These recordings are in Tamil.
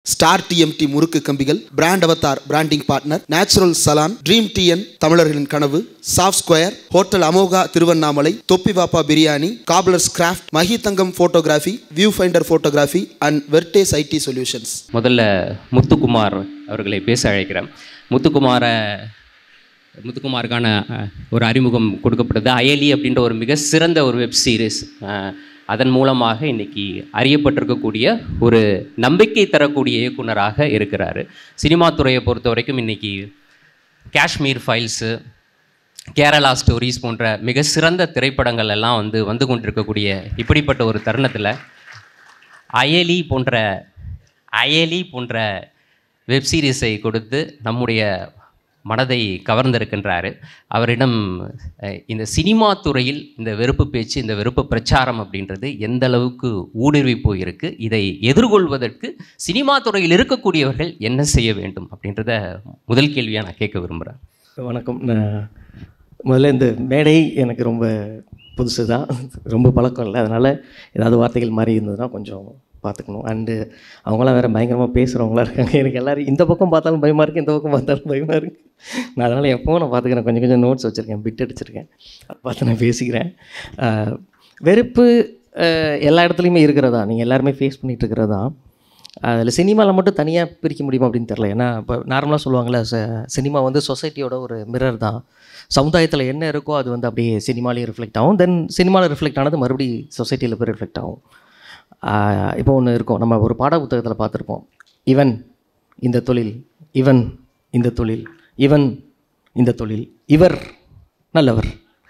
ஸ்டார் டிஎம்டி முறுக்கு கம்பிகள் brand Avatar branding partner natural salon dream TN தமிழர்களின் கனவு soft square hotel Amoga Tiruvannamalai Thoppi Vappa biryani cobblers craft Mahi Thangam photography view finder photography and Vertex IT solutions முதல்ல முத்துக்குமார் அவர்களை பேச அழைக்கிறேன் முத்துக்குமாரை முத்துக்குமாருக்கான அஹ், ஒரு அறிமுகம் கொடுக்கப்படுது அயலி அப்படின்ற ஒரு மிக சிறந்த ஒரு வெப் சீரிஸ் அதன் மூலமாக இன்னைக்கு அறியப்பட்டிருக்கக்கூடிய ஒரு நம்பிக்கை தரக்கூடிய இயக்குனராக இருக்கிறாரு சினிமா துறையை பொறுத்த வரைக்கும் இன்னைக்கு காஷ்மீர் ஃபைல்ஸு கேரளா ஸ்டோரிஸ் போன்ற மிக சிறந்த திரைப்படங்கள் எல்லாம் வந்து வந்து கொண்டிருக்கக்கூடிய இப்படிப்பட்ட ஒரு தருணத்தில் அயலி போன்ற அயலி போன்ற வெப் சீரிஸை கொடுத்து நம்முடைய மனதை கவர்ந்திருக்கின்றாரு அவரிடம் அஹ், இந்த சினிமா துறையில் இந்த வெறுப்பு பேச்சு இந்த வெறுப்பு பிரச்சாரம் அப்படின்றது எந்த அளவுக்கு ஊடுருவி போயிருக்கு இதை எதிர்கொள்வதற்கு சினிமா துறையில் இருக்கக்கூடியவர்கள் என்ன செய்ய வேண்டும் அப்படின்றத முதல் கேள்வியாக நான் கேட்க விரும்புகிறேன் வணக்கம் நான் முதல்ல இந்த மேடை எனக்கு ரொம்ப புதுசு தான் ரொம்ப பழக்கம் இல்லை அதனால் ஏதாவது வார்த்தைகள் மாறி இருந்ததுன்னா கொஞ்சம் பார்த்துக்கணும் அண்டு அவங்களாம் வேறு பயங்கரமாக பேசுகிறவங்களா இருக்காங்க எனக்கு எல்லோரும் இந்த பக்கம் பார்த்தாலும் பயமாக இருக்குது இந்த பக்கம் பார்த்தாலும் பயமாக இருக்குது நான் அதனால் எப்போவும் நான் பார்த்துக்கிறேன் கொஞ்சம் கொஞ்சம் நோட்ஸ் வச்சுருக்கேன் பிட் அடிச்சிருக்கேன் அதை பார்த்து நான் பேசிக்கிறேன் ஆஹ், வெறுப்பு ஆஹ், எல்லா இடத்துலையுமே இருக்கிறதா நீங்கள் எல்லாருமே ஃபேஸ் பண்ணிகிட்டு இருக்கிறதா அதில் சினிமாவில் மட்டும் தனியாக பிரிக்க முடியுமா அப்படின்னு தெரில ஏன்னா இப்போ நார்மலாக சொல்லுவாங்கள்ல ச சினிமா வந்து சொசைட்டியோட ஒரு மிரர் தான் சமுதாயத்தில் என்ன இருக்கோ அது வந்து அப்படியே சினிமாலேயே ரிஃப்ளெக்ட் ஆகும் தென் சினிமாவில் ரிஃப்ளெக்ட் ஆனது மறுபடி சொசைட்டியில் போய் ரிஃப்ளெக்ட் ஆகும் ஆஹ் இப்போ ஒன்று இருக்கும் நம்ம ஒரு பாட புத்தகத்தில் பார்த்துருப்போம் இவன் இந்த தொழில் இவன் இந்த தொழில் இவன் இந்த தொழில் இவர் நல்லவர்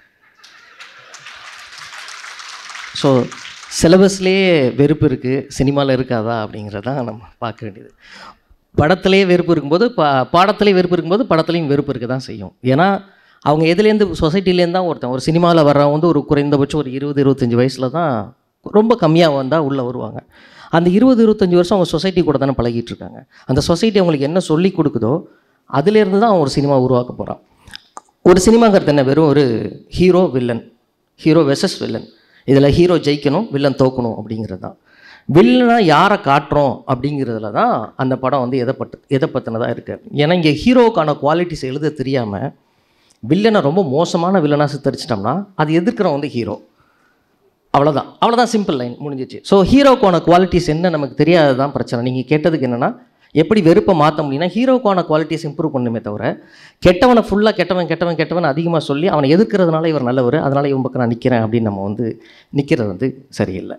ஸோ சிலபஸ்லேயே வெறுப்பு இருக்குது சினிமாவில் இருக்காதா அப்படிங்கிறதான் நம்ம பார்க்க வேண்டியது படத்துலேயே வெறுப்பு இருக்கும்போது பா பாடத்துலேயே வெறுப்பு இருக்கும்போது படத்துலேயும் வெறுப்பு இருக்க தான் செய்யும் ஏன்னா அவங்க எதுலேருந்து சொசைட்டிலேருந்து தான் ஒருத்தன் ஒரு சினிமாவில் வர்றவன் வந்து ஒரு குறைந்தபட்சம் ஒரு இருபது இருபத்தஞ்சி வயசில் தான் ரொம்ப கம்மியாக வந்தால் உள்ளே வருவாங்க அந்த இருபது இருபத்தஞ்சி வருஷம் அவங்க சொசைட்டி கூட தானே பழகிட்டு இருக்காங்க அந்த சொசைட்டி அவங்களுக்கு என்ன சொல்லி கொடுக்குதோ அதுலேருந்து தான் அவன் ஒரு சினிமா உருவாக்க போகிறான் ஒரு சினிமாங்கிறது என்ன வெறும் ஒரு hero villain hero versus villain இதில் ஹீரோ ஜெயிக்கணும் வில்லன் தோக்கணும் அப்படிங்கிறது தான் வில்லனா யாரை காட்டுறோம் அப்படிங்கிறதுல தான் அந்த படம் வந்து எதை பட்டு எதை பற்றினதாக இருக்குது ஏன்னா இங்கே ஹீரோவுக்கான குவாலிட்டிஸ் எழுத தெரியாமல் வில்லனை ரொம்ப மோசமான வில்லனாக சித்தரிச்சிட்டோம்னா அது எதிர்க்கிறவன் வந்து ஹீரோ அவ்வளோதான் அவ்வளோதான் சிம்பிள் லைன் முடிஞ்சிச்சு ஸோ ஹீரோக்கான குவாலிட்டிஸ் என்ன நமக்கு தெரியாதது தான் பிரச்சனை நீங்கள் கேட்டதுக்கு என்னென்னா எப்படி வெறுப்பை மாற்ற முடியும்னா ஹீரோக்கான குவாலிட்டிஸ் இம்ப்ரூவ் பண்ணுமே தவிர கெட்டவனை ஃபுல்லாக கெட்டவன் கெட்டவன் கெட்டவன் அதிகமாக சொல்லி அவனை எதிர்க்கிறதுனால இவர் நல்லவர் அதனால் இவன் பக்கம் நான் நிற்கிறேன் அப்படின்னு நம்ம வந்து நிற்கிறது வந்து சரியில்லை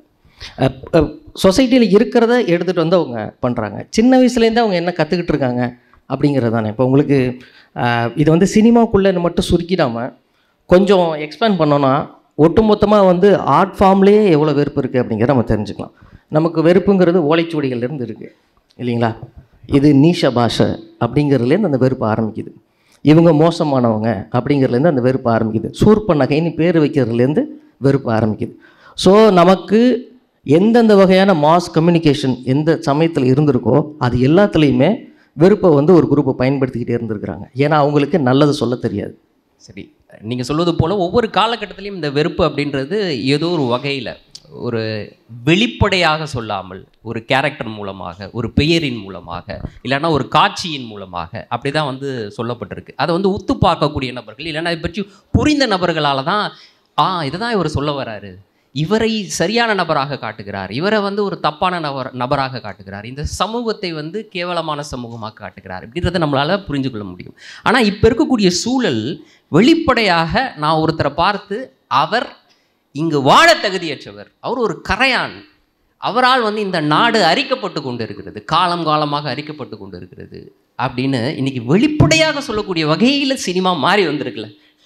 சொசைட்டியில் இருக்கிறத எடுத்துகிட்டு வந்து அவங்க பண்ணுறாங்க சின்ன வயசுலேருந்தே அவங்க என்ன கற்றுக்கிட்டு இருக்காங்க அப்படிங்கிறது தானே இப்போ உங்களுக்கு அஹ், இது வந்து சினிமாக்குள்ளே மட்டும் சுருக்கிடாமல் கொஞ்சம் எக்ஸ்பேண்ட் பண்ணோன்னா ஒட்டுமொத்தமாக வந்து ஆர்ட் ஃபார்ம்லேயே எவ்வளோ வெறுப்பு இருக்குது அப்படிங்கிறத நம்ம தெரிஞ்சுக்கலாம் நமக்கு வெறுப்புங்கிறது ஓலைச்சுவடிகள்லேருந்து இருக்குது இல்லைங்களா இது நீஷ பாஷை அப்படிங்கிறதுலேருந்து அந்த வெறுப்பு ஆரம்பிக்குது இவங்க மோசமானவங்க அப்படிங்கிறதுலேருந்து அந்த வெறுப்பு ஆரம்பிக்குது சூர்ப நகைன்னு பேர் வைக்கிறதுலேருந்து வெறுப்பு ஆரம்பிக்குது ஸோ நமக்கு எந்தெந்த வகையான மாஸ் கம்யூனிகேஷன் எந்த சமயத்தில் இருந்திருக்கோ அது எல்லாத்துலேயுமே வெறுப்பை வந்து ஒரு குரூப்பை பயன்படுத்திக்கிட்டே இருந்திருக்கிறாங்க ஏன்னா அவங்களுக்கு நல்லது சொல்ல தெரியாது சரி நீங்கள் சொல்வது போல் ஒவ்வொரு காலகட்டத்திலையும் இந்த வெறுப்பு அப்படின்றது ஏதோ ஒரு வகையில் ஒரு வெளிப்படையாக சொல்லாமல் ஒரு கேரக்டர் மூலமாக ஒரு பெயரின் மூலமாக இல்லைன்னா ஒரு காட்சியின் மூலமாக அப்படி தான் வந்து சொல்லப்பட்டிருக்கு அதை வந்து உத்து பார்க்கக்கூடிய நபர்கள் இல்லைன்னா இதை பற்றி புரிந்த நபர்களால் தான் ஆ இதை தான் இவர் சொல்ல வராரு இவரை சரியான நபராக காட்டுகிறார் இவரை வந்து ஒரு தப்பான நபர் நபராக காட்டுகிறார் இந்த சமூகத்தை வந்து கேவலமான சமூகமாக காட்டுகிறார் இப்படின்றத நம்மளால் புரிஞ்சு கொள்ள முடியும் ஆனால் இப்போ இருக்கக்கூடிய சூழல் வெளிப்படையாக நான் ஒருத்தரை பார்த்து அவர் இங்கு வாழ தகுதியற்றவர் அவர் ஒரு கரையான் அவரால் வந்து இந்த நாடு அரிக்கப்பட்டு கொண்டு இருக்கிறது காலம் காலமாக அரிக்கப்பட்டு கொண்டு இருக்கிறது அப்படின்னு இன்னைக்கு வெளிப்படையாக சொல்லக்கூடிய வகையில் சினிமா மாறி வந்திருக்குல்ல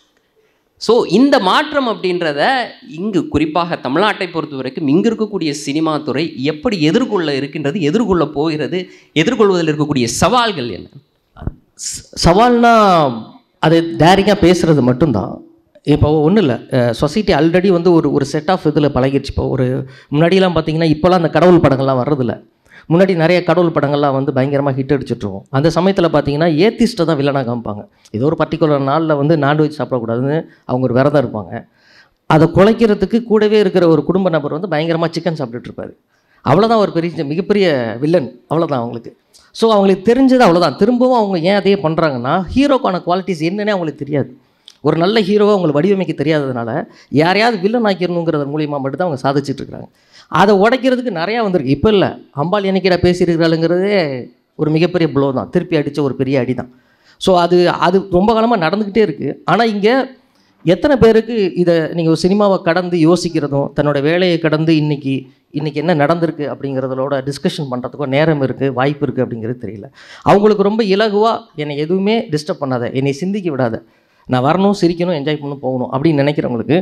ஸோ இந்த மாற்றம் அப்படின்றத இங்கு குறிப்பாக தமிழ்நாட்டை பொறுத்த வரைக்கும் இங்கு இருக்கக்கூடிய சினிமா துறை எப்படி எதிர்கொள்ள இருக்கின்றது எதிர்கொள்ள போகிறது எதிர்கொள்வதில் இருக்கக்கூடிய சவால்கள் என்ன ச- சவால்னா அது டேரிங்காக பேசுகிறது மட்டும்தான் இப்போ ஒன்றும் இல்லை சொசைட்டி ஆல்ரெடி வந்து ஒரு ஒரு செட் ஆஃப் இதில் பழகிடுச்சு இப்போ ஒரு முன்னாடியெல்லாம் பார்த்தீங்கன்னா இப்போலாம் அந்த கடவுள் படங்கள்லாம் வர்றதில்ல முன்னாடி நிறைய கடவுள் படங்கள்லாம் வந்து பயங்கரமாக ஹிட் அடிச்சிட்ருக்கும் அந்த சமயத்தில் பார்த்தீங்கன்னா ஏத்திஸ்ட்டை தான் வில்லனாக காமிப்பாங்க ஏதோ ஒரு பர்டிகுலர் நாளில் வந்து நான்வெஜ் சாப்பிடக்கூடாதுன்னு அவங்க ஒரு விரதம் இருப்பாங்க அதை குலைக்கிறதுக்கு கூடவே இருக்கிற ஒரு குடும்ப நபர் வந்து பயங்கரமாக சிக்கன் சாப்பிட்டுட்டு இருப்பாரு அவ்வளோதான் ஒரு பெரிய மிகப்பெரிய வில்லன் அவ்வளோதான் அவங்களுக்கு ஸோ அவங்களுக்கு தெரிஞ்சது அவ்வளோதான் திரும்பவும் அவங்க ஏன் அதையே பண்ணுறாங்கன்னா ஹீரோக்கான குவாலிட்டிஸ் என்னன்னே அவங்களுக்கு தெரியாது ஒரு நல்ல ஹீரோவை அவங்களுக்கு வடிவமைக்க தெரியாததுனால யாரையாவது வில்லன் ஆக்கிடணுங்கிறது மூலியமாக மட்டும்தான் அவங்க சாதிச்சுட்டு இருக்காங்க அதை உடைக்கிறதுக்கு நிறையா வந்திருக்கு இப்போ இல்லை அம்பாள் என்னைக்கிட பேசியிருக்கிறாளுங்கிறதே ஒரு மிகப்பெரிய ப்ளோ தான் திருப்பி அடித்த ஒரு பெரிய அடி தான் ஸோ அது அது ரொம்ப காலமாக நடந்துக்கிட்டே இருக்குது ஆனால் இங்கே எத்தனை பேருக்கு இதை நீங்கள் ஒரு சினிமாவை கடந்து யோசிக்கிறதும் தன்னோட வேலையை கடந்து இன்னைக்கு இன்னைக்கு என்ன நடந்திருக்கு அப்படிங்கிறதோட டிஸ்கஷன் பண்ணுறதுக்கோ நேரம் இருக்குது வாய்ப்பு இருக்குது அப்படிங்கிறது தெரியல அவங்களுக்கு ரொம்ப இலகுவாக என்னை எதுவுமே டிஸ்டர்ப் பண்ணாத என்னை சிந்திக்க விடாத நான் வரணும் சிரிக்கணும் என்ஜாய் பண்ணணும் போகணும் அப்படின்னு நினைக்கிறவங்களுக்கு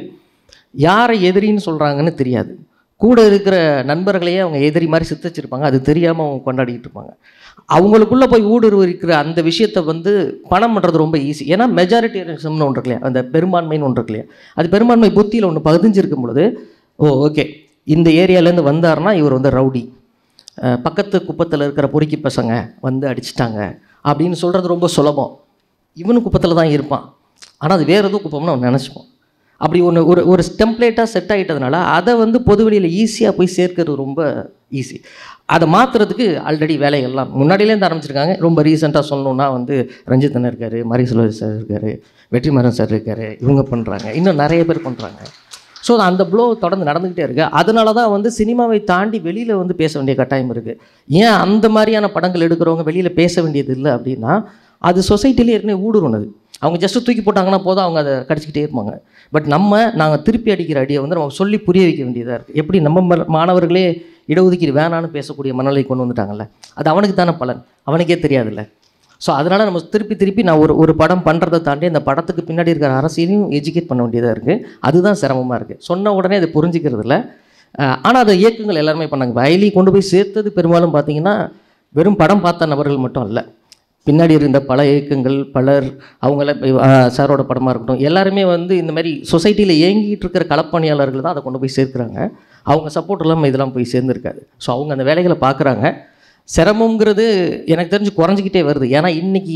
யாரை எதிரின்னு சொல்கிறாங்கன்னு தெரியாது கூட இருக்கிற நண்பர்களையே அவங்க எதிரி மாதிரி சித்தச்சிருப்பாங்க அது தெரியாமல் அவங்க கொண்டாடிக்கிட்டு இருப்பாங்க அவங்களுக்குள்ளே போய் ஊடுருவிக்கிற அந்த விஷயத்தை வந்து பணம் பண்ணுறது ரொம்ப ஈஸி ஏன்னா மெஜாரிட்டியனிசம்னு ஒன்று இருக்கு இல்லையா அந்த பெரும்பான்மைன்னு ஒன்று இருக்கு இல்லையா அது பெரும்பான்மை புத்தியில் ஒன்று பதிஞ்சிருக்கும் பொழுது ஓ ஓகே இந்த ஏரியாலேருந்து வந்தாருன்னா இவர் வந்து ரவுடி அஹ் பக்கத்து குப்பத்தில் இருக்கிற பொறுக்கி பசங்க வந்து அடிச்சிட்டாங்க அப்படின்னு சொல்கிறது ரொம்ப சுலபம் இவனு குப்பத்தில் தான் இருப்பான் ஆனால் அது வேறு எதுவும் குப்பம்னு அவன் நினச்சிப்போம் அப்படி ஒன்று ஒரு ஒரு டெம்ப்ளேட்டாக செட் ஆகிட்டதுனால அதை வந்து பொதுவெளியில் ஈஸியாக போய் சேர்க்கறது ரொம்ப ஈஸி அதை மாற்றுறதுக்கு ஆல்ரெடி வேலைகள்லாம் முன்னாடியிலேருந்து ஆரம்பிச்சிருக்காங்க ரொம்ப ரீசெண்டாக சொல்லணுன்னா வந்து ரஞ்சித் அண்ணன் இருக்கார் மரி செல்வர் சார் இருக்கார் வெற்றிமாறன் சார் இருக்கார் இவங்க பண்ணுறாங்க இன்னும் நிறைய பேர் பண்ணுறாங்க ஸோ அந்த ப்ளோ தொடர்ந்து நடந்துக்கிட்டே இருக்குது அதனால தான் வந்து சினிமாவை தாண்டி வெளியில் வந்து பேச வேண்டிய கட்டாயம் இருக்குது ஏன் அந்த மாதிரியான படங்கள் எடுக்கிறவங்க வெளியில் பேச வேண்டியது இல்லை அப்படின்னா அது சொசைட்டிலே ஏற்கனவே ஊடுருனது அவங்க ஜஸ்ட்டு தூக்கி போட்டாங்கன்னா போதும் அவங்க அதை கடிச்சிக்கிட்டே இருப்பாங்க பட் நம்ம நாங்கள் திருப்பி அடிக்கிற அடியை வந்து நம்ம சொல்லி புரிய வைக்க வேண்டியதாக இருக்குது எப்படி நம்ம ம- மாணவர்களே இடஒதுக்கீடு வேணான்னு பேசக்கூடிய மனநிலை கொண்டு வந்துட்டாங்கல்ல அது அவனுக்கு தானே பலன் அவனுக்கே தெரியாதுல்ல ஸோ அதனால் நம்ம திருப்பி திருப்பி நான் ஒரு ஒரு படம் பண்ணுறதை தாண்டி அந்த படத்துக்கு பின்னாடி இருக்கிற அரசியலையும் எஜுகேட் பண்ண வேண்டியதாக இருக்குது அதுதான் சிரமமாக இருக்குது சொன்ன உடனே அதை புரிஞ்சுக்கிறது இல்லை ஆனால் அதை இயக்கங்கள் எல்லாருமே பண்ணாங்க வயலி கொண்டு போய் சேர்த்தது பெரும்பாலும் பார்த்தீங்கன்னா வெறும் படம் பார்த்த நபர்கள் மட்டும் அல்ல பின்னாடி இருந்த பல இயக்கங்கள் பலர் அவங்கள சாரோட படமாக இருக்கட்டும் எல்லாருமே வந்து இந்த மாதிரி சொசைட்டியில் இயங்கிட்டு இருக்கிற களப்பணியாளர்கள் தான் அதை கொண்டு போய் சேர்க்குறாங்க அவங்க சப்போர்ட் இல்லாமல் இதெல்லாம் போய் சேர்ந்துருக்காது ஸோ அவங்க அந்த வேலைகளை பார்க்குறாங்க சிரமங்கிறது எனக்கு தெரிஞ்சு குறைஞ்சிக்கிட்டே வருது ஏன்னா இன்றைக்கி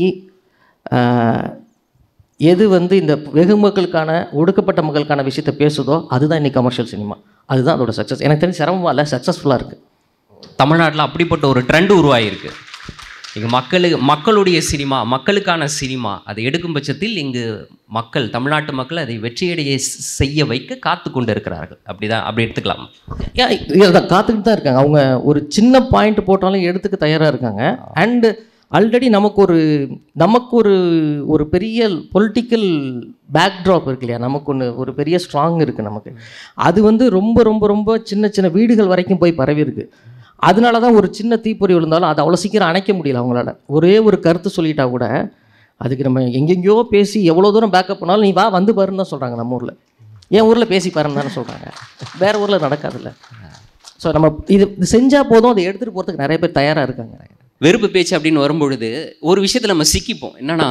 எது வந்து இந்த வெகு மக்களுக்கான ஒடுக்கப்பட்ட மக்களுக்கான விஷயத்தை பேசுதோ அதுதான் இன்னைக்கு கமர்ஷியல் சினிமா அதுதான் அதோட சக்ஸஸ் எனக்கு தெரிஞ்சு சிரமமாக இல்லை சக்ஸஸ்ஃபுல்லாக இருக்குது தமிழ்நாட்டில் அப்படிப்பட்ட ஒரு ட்ரெண்ட் உருவாகிருக்கு இங்கே மக்களுக்கு மக்களுடைய சினிமா மக்களுக்கான சினிமா அதை எடுக்கும் பட்சத்தில் இங்கு மக்கள் தமிழ்நாட்டு மக்கள் அதை வெற்றியடைய ஸ்- செய்ய வைக்க காத்து கொண்டு இருக்கிறார்கள் அப்படிதான் அப்படி எடுத்துக்கலாம் ஏன் இதான் காத்துக்கிட்டு தான் இருக்காங்க அவங்க ஒரு சின்ன பாயிண்ட் போட்டாலும் எடுத்துக்க தயாராக இருக்காங்க அண்டு ஆல்ரெடி நமக்கு ஒரு நமக்கு ஒரு ஒரு பெரிய பொலிட்டிக்கல் பேக்ட்ராப் இருக்கு இல்லையா நமக்கு ஒன்று ஒரு பெரிய ஸ்ட்ராங் இருக்குது நமக்கு அது வந்து ரொம்ப ரொம்ப ரொம்ப சின்ன சின்ன வீடுகள் வரைக்கும் போய் பரவி இருக்கு அதனால தான் ஒரு சின்ன தீப்பொறி விழுந்தாலும் அதை அவ்வளோ சீக்கிரம் அணைக்க முடியல அவங்களால ஒரே ஒரு கருத்து சொல்லிட்டா கூட அதுக்கு நம்ம எங்கெங்கேயோ பேசி எவ்வளோ தூரம் பேக்கப் பண்ணாலும் நீ வா வந்து பாருன்னு தான் சொல்கிறாங்க நம்ம ஊரில் என் ஊரில் பேசி பாருன்னு தானே சொல்கிறாங்க வேறு ஊரில் நடக்காதுல்ல ஸோ நம்ம இது இது செஞ்சால் போதும் அதை எடுத்துகிட்டு போகிறதுக்கு நிறைய பேர் தயாராக இருக்காங்க வெறுப்பு பேச்சு அப்படின்னு வரும்பொழுது ஒரு விஷயத்தில் நம்ம சிக்கிப்போம் என்னன்னா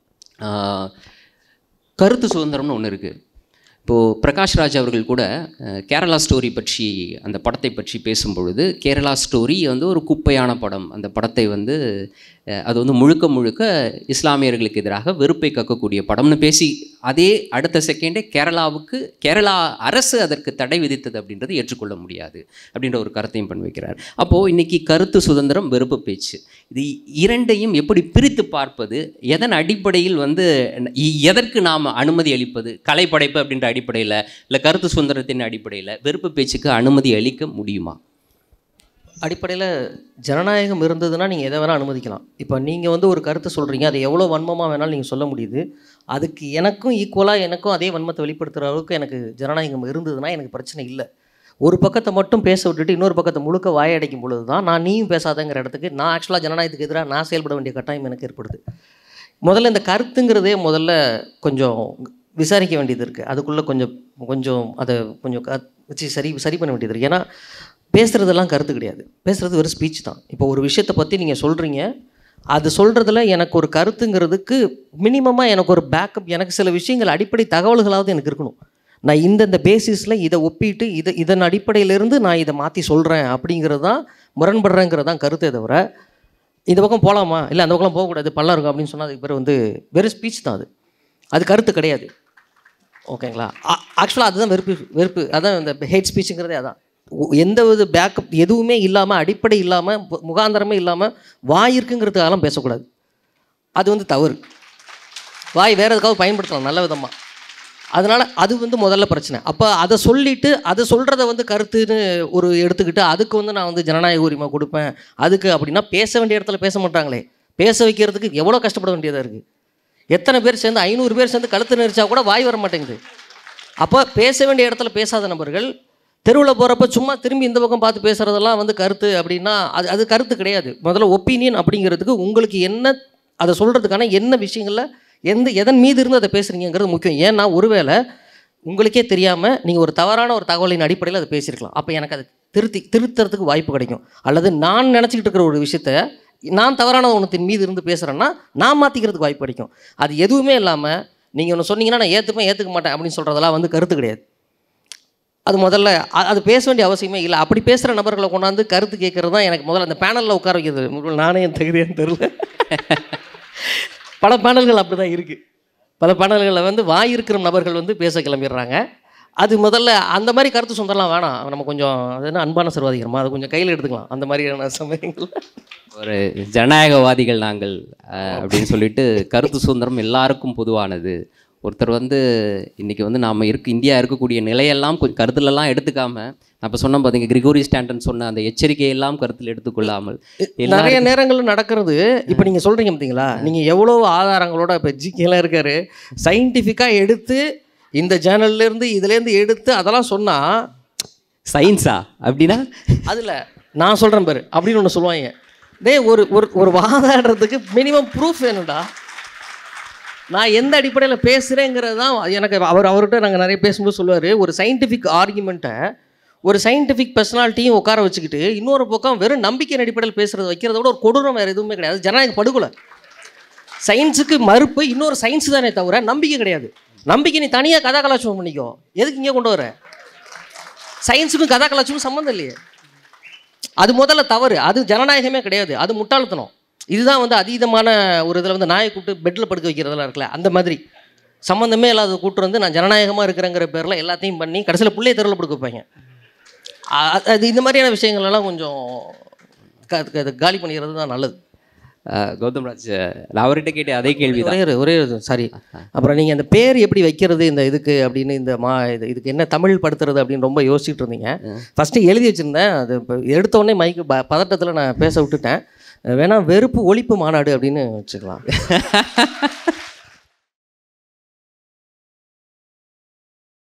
ஆஹ், கருத்து சுதந்திரம்னு ஒன்று இருக்குது இப்போது பிரகாஷ்ராஜ் அவர்கள் கூட அஹ், கேரளா ஸ்டோரி பற்றி அந்த படத்தை பற்றி பேசும்பொழுது கேரளா ஸ்டோரி வந்து ஒரு குப்பையான படம் அந்த படத்தை வந்து அஹ், அது வந்து முழுக்க முழுக்க இஸ்லாமியர்களுக்கு எதிராக வெறுப்பை கக்கக்கூடிய படம்னு பேசி அதே அடுத்த செகண்டே கேரளாவுக்கு கேரளா அரசு அதற்கு தடை விதித்தது அப்படின்றது ஏற்றுக்கொள்ள முடியாது அப்படின்ற ஒரு கருத்தையும் பண்ணி வைக்கிறார் அப்போது இன்னைக்கு கருத்து சுதந்திரம் வெறுப்பு பேச்சு இது இரண்டையும் எப்படி பிரித்து பார்ப்பது எதன் அடிப்படையில் வந்து இ- எதற்கு நாம் அனுமதி அளிப்பது கலைப்படைப்பு அப்படின்ற அடிப்படையில் இல்லை கருத்து சுதந்திரத்தின் அடிப்படையில் வெறுப்பு பேச்சுக்கு அனுமதி அளிக்க முடியுமா அடிப்படையில் ஜனநாயகம் இருந்ததுன்னா நீங்கள் எதை வேணால் அனுமதிக்கலாம் இப்போ நீங்கள் வந்து ஒரு கருத்து சொல்கிறீங்க அது எவ்வளோ வன்மமாக வேணாலும் நீங்கள் சொல்ல முடியுது அதுக்கு எனக்கும் ஈக்குவலாக எனக்கும் அதே வன்மத்தை வெளிப்படுத்துகிற அளவுக்கு எனக்கு ஜனநாயகம் இருந்ததுன்னா எனக்கு பிரச்சனை இல்லை ஒரு பக்கத்தை மட்டும் பேச விட்டுட்டு இன்னொரு பக்கத்தை முழுக்க வாயடைக்கும் பொழுது தான் நான் நீயும் பேசாதங்கிற இடத்துக்கு நான் ஆக்சுவலாக ஜனநாயகத்துக்கு எதிராக நான் செயல்பட வேண்டிய கட்டாயம் எனக்கு ஏற்படுது முதல்ல இந்த கருத்துங்கிறதே முதல்ல கொஞ்சம் விசாரிக்க வேண்டியது இருக்குது அதுக்குள்ளே கொஞ்சம் கொஞ்சம் அதை கொஞ்சம் க வச்சு சரி சரி பண்ண வேண்டியது இருக்குது ஏன்னா பேசுகிறதெல்லாம் கருத்து கிடையாது பேசுகிறது வெறும் ஸ்பீச் தான் இப்போ ஒரு விஷயத்தை பற்றி நீங்கள் சொல்கிறீங்க அது சொல்கிறதுல எனக்கு ஒரு கருத்துங்கிறதுக்கு மினிமமாக எனக்கு ஒரு பேக்கப் எனக்கு சில விஷயங்கள் அடிப்படை தகவல்களாவது எனக்கு இருக்கணும் நான் இந்தந்த பேசிஸில் இதை ஒப்பிட்டு இதை இதன் அடிப்படையிலிருந்து நான் இதை மாற்றி சொல்கிறேன் அப்படிங்கிறது தான் முரண்படுறேங்கிறது தான் கருத்தே தவிர இந்த பக்கம் போகலாமா இல்லை அந்த பக்கம் போகக்கூடாது பள்ளம் இருக்கும் அப்படின்னு சொன்னால் அதுக்கு பேர் வந்து வெறும் ஸ்பீச் தான் அது அது கருத்து கிடையாது ஓகேங்களா ஆக்சுவலாக அதுதான் வெறுப்பு வெறுப்பு அதான் இந்த ஹேட் ஸ்பீச்சுங்கிறதே அதான் ஒ- எந்த வித பேக்கப் எதுவுமே இல்லாமல் அடிப்படை இல்லாமல் முகாந்தரமே இல்லாமல் வாய் இருக்குங்கிறதுக்காகலாம் பேசக்கூடாது அது வந்து தவறு வாய் வேறு எதுக்காவது பயன்படுத்தலாம் நல்ல விதமாக அதனால் அது வந்து முதல்ல பிரச்சனை அப்போ அதை சொல்லிட்டு அதை சொல்கிறத வந்து கருத்துன்னு ஒரு எடுத்துக்கிட்டு அதுக்கு வந்து நான் வந்து ஜனநாயக உரிமை கொடுப்பேன் அதுக்கு அப்படின்னா பேச வேண்டிய இடத்துல பேச மாட்டாங்களே பேச வைக்கிறதுக்கு எவ்வளோ கஷ்டப்பட வேண்டியதாக இருக்குது எத்தனை பேர் சேர்ந்து ஐநூறு பேர் சேர்ந்து கழுத்து நெரிச்சா கூட வாய் வர மாட்டேங்குது அப்போ பேச வேண்டிய இடத்துல பேசாத நபர்கள் தெருவில் போகிறப்ப சும்மா திரும்பி இந்த பக்கம் பார்த்து பேசுகிறதெல்லாம் வந்து கருத்து அப்படின்னா அது அது கருத்து கிடையாது முதல்ல ஒப்பீனியன் அப்படிங்கிறதுக்கு உங்களுக்கு என்ன அதை சொல்கிறதுக்கான என்ன விஷயங்களில் எந்த எதன் மீது இருந்து அதை பேசுகிறீங்கிறது முக்கியம் ஏன்னா ஒருவேளை உங்களுக்கே தெரியாமல் நீங்கள் ஒரு தவறான ஒரு தகவலின் அடிப்படையில் அதை பேசியிருக்கலாம் அப்போ எனக்கு அது திருத்தி திருத்துறதுக்கு வாய்ப்பு கிடைக்கும் அல்லது நான் நினச்சிக்கிட்டு இருக்கிற ஒரு விஷயத்த நான் தவறான ஒன்றத்தின் மீது இருந்து பேசுகிறேன்னா நான் மாற்றிக்கிறதுக்கு வாய்ப்பு கிடைக்கும் அது எதுவுமே இல்லாமல் நீங்கள் ஒன்று சொன்னீங்கன்னா நான் ஏற்றுப்பேன் ஏற்றுக்க மாட்டேன் அப்படின்னு சொல்கிறதெல்லாம் வந்து கருத்து கிடையாது அது முதல்ல அ- அது பேச வேண்டிய அவசியமே இல்லை அப்படி பேசுகிற நபர்களை கொண்டாந்து கருத்து கேட்குறது தான் எனக்கு முதல்ல அந்த பேனலில் உட்கார வைக்கிறது முதல்ல நானே என் தகுதியான்னு தெரில பல பேனல்கள் அப்படி தான் இருக்குது பல பேனல்களில் வந்து வாய் இருக்கிற நபர்கள் வந்து பேச கிளம்பிடுறாங்க அது முதல்ல அந்த மாதிரி கருத்து சொந்தம்லாம் வேணாம் நம்ம கொஞ்சம் அது என்ன அன்பான சர்வாதிகாரமா அதை கொஞ்சம் கையில் எடுத்துக்கலாம் அந்த மாதிரியான சமயங்கள் ஒரு ஜனநாயகவாதிகள் நாங்கள் அஹ், அப்படின்னு சொல்லிட்டு கருத்து சுதந்திரம் எல்லாருக்கும் பொதுவானது ஒருத்தர் வந்து இன்னைக்கு வந்து நாம இருக்கு இந்தியா இருக்கக்கூடிய நிலையெல்லாம் கொஞ்சம் கருத்துலலாம் எடுத்துக்காம நான் இப்போ சொன்ன பார்த்தீங்க கிரிகோரி ஸ்டாண்டன் சொன்ன அந்த எச்சரிக்கையெல்லாம் கருத்தில் எடுத்துக்கொள்ளாமல் நிறைய எல்லாரும் நேரங்களில் நடக்கிறது இப்போ நீங்கள் சொல்கிறீங்க பார்த்தீங்களா நீங்கள் எவ்வளோ ஆதாரங்களோட இப்போ ஜிகேலாம் இருக்காரு சயின்டிஃபிக்காக எடுத்து இந்த ஜேர்னல்லேருந்து இதுலேருந்து எடுத்து அதெல்லாம் சொன்னால் சயின்ஸா அப்படின்னா அதில் நான் சொல்கிறேன் பாரு அப்படின்னு ஒன்று சொல்லுவாங்க டேய் ஒரு ஒரு ஒரு வாதாடுறதுக்கு மினிமம் ப்ரூஃப் வேணும்டா நான் எந்த அடிப்படையில் பேசுகிறேங்கிறது தான் எனக்கு அவர் அவர்கிட்ட நாங்கள் நிறைய பேசும்போது சொல்லுவார் ஒரு சயின்டிஃபிக் ஆர்குமெண்ட்டை ஒரு சயின்டிஃபிக் பர்சனாலிட்டியும் உட்கார வச்சுக்கிட்டு இன்னொரு பக்கம் வெறும் நம்பிக்கையின் அடிப்படையில் பேசுறது வைக்கிறத விட ஒரு கொடூரம் வேறு எதுவுமே கிடையாது ஜனநாயக படுகொலை சயின்ஸுக்கு மறுப்பு இன்னொரு சயின்ஸ் தானே தவிர நம்பிக்கை கிடையாது நம்பிக்கை நீ தனியாக கதா கலாச்சாரம் பண்ணிக்கோ எதுக்கு இங்கே கொண்டு வர சயின்ஸுக்கும் கதா கலாச்சாரம் சம்மந்தம் இல்லையே அது முதல்ல தவறு அது ஜனநாயகமே கிடையாது அது முட்டாள்தனம் இதுதான் வந்து அதீதமான ஒரு இதில் வந்து நாயை கூப்பிட்டு பெட்டில் படுக்க வைக்கிறதெல்லாம் இருக்குல்ல அந்த மாதிரி சம்மந்தமே இல்லாத கூட்டு வந்து நான் ஜனநாயகமாக இருக்கிறேங்கிற பேரில் எல்லாத்தையும் பண்ணி கடைசியில் பிள்ளைய தெருவில் படுக்க வைப்பாங்க அ- அது இந்த மாதிரியான விஷயங்கள் எல்லாம் கொஞ்சம் க- க- காலி பண்ணிக்கிறது தான் நல்லது அஹ், கௌதம் ராஜ் நான் அவர்கிட்ட கேட்ட அதே கேள்வி ஒரே ஒரு ஒரே ஒரு சாரி அப்புறம் நீங்கள் அந்த பேர் எப்படி வைக்கிறது இந்த இதுக்கு அப்படின்னு இந்த மா இது இதுக்கு என்ன தமிழ் படுத்துறது அப்படின்னு ரொம்ப யோசிச்சுட்டு இருந்தீங்க ஃபஸ்ட்டு எழுதி வச்சுருந்தேன் அது இப்போ எடுத்த உடனே மைக்கு ப பதட்டத்தில் நான் பேச விட்டுட்டேன் வேணா வெறுப்பு ஒழிப்பு மாநாடு அப்படின்னு வச்சுக்கலாம்